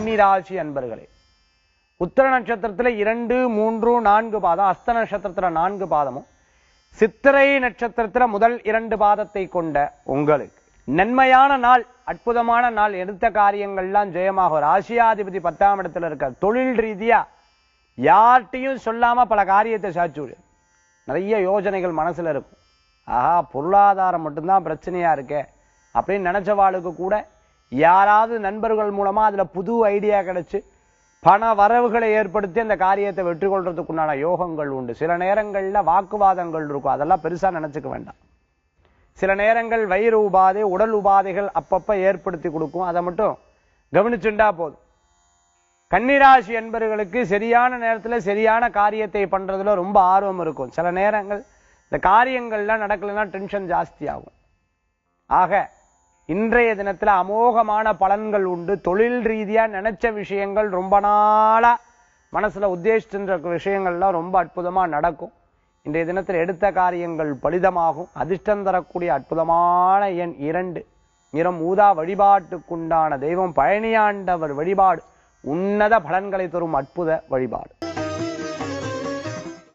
கன்னிராசி அன்பர்களே உத்தர நட்சத்திரத்துல இரண்டு மூன்று நான்கு பாதம் அஸ்த நட்சத்திரத்துல நான்கு பாதமும் சித்திரை நட்சத்திரத்துல முதல் இரண்டு பாதத்தை கொண்ட உங்களுக்கு நன்மையான நாள் அற்புதமான நாள் எடுத்த காரியங்கள்லாம் ஜெயமாகும் ராசியாதிபதி பத்தாம் இடத்துல இருக்க தொழில் ரீதியா யார்கிட்டையும் சொல்லாம பல காரியத்தை சாச்சு விடு நிறைய யோஜனைகள் மனசுல இருக்கும் ஆஹா பொருளாதாரம் மட்டும்தான் பிரச்சனையா இருக்கே அப்படின்னு நினைச்சவாளுக்கு கூட யாராவது நண்பர்கள் மூலமா அதுல புது ஐடியா கிடைச்சு பண வரவுகளை ஏற்படுத்தி அந்த காரியத்தை வெற்றி கொள்றதுக்குண்டான யோகங்கள் உண்டு சில நேரங்கள்ல வாக்குவாதங்கள் இருக்கும் அதெல்லாம் பெருசா நினைச்சுக்க வேண்டாம் சில நேரங்கள் வயிறு உபாதை உடல் உபாதைகள் அப்பப்ப ஏற்படுத்தி கொடுக்கும் அதை மட்டும் கவனிச்சுண்டா போதும் கன்னிராசி என்பவர்களுக்கு சரியான நேரத்துல சரியான காரியத்தை பண்றதுல ரொம்ப ஆர்வம் இருக்கும் சில நேரங்கள் இந்த காரியங்கள்லாம் நடக்கலைன்னா டென்ஷன் ஜாஸ்தி ஆகும் ஆக இன்றைய தினத்துல அமோகமான பலன்கள் உண்டு தொழில் ரீதியா நினைச்ச விஷயங்கள் ரொம்ப நாளா மனசுல உத்தேசிச்சுன்ற விஷயங்கள்லாம் ரொம்ப அற்புதமா நடக்கும் இன்றைய தினத்தில் எடுத்த காரியங்கள் பலிதமாகும் அதிர்ஷ்டம் தரக்கூடிய அற்புதமான எண் இரண்டு நிறம் ஊதா வழிபாட்டுக்குண்டான தெய்வம் பழனியாண்டவர் வழிபாடு உன்னத பலன்களை தரும் அற்புத வழிபாடு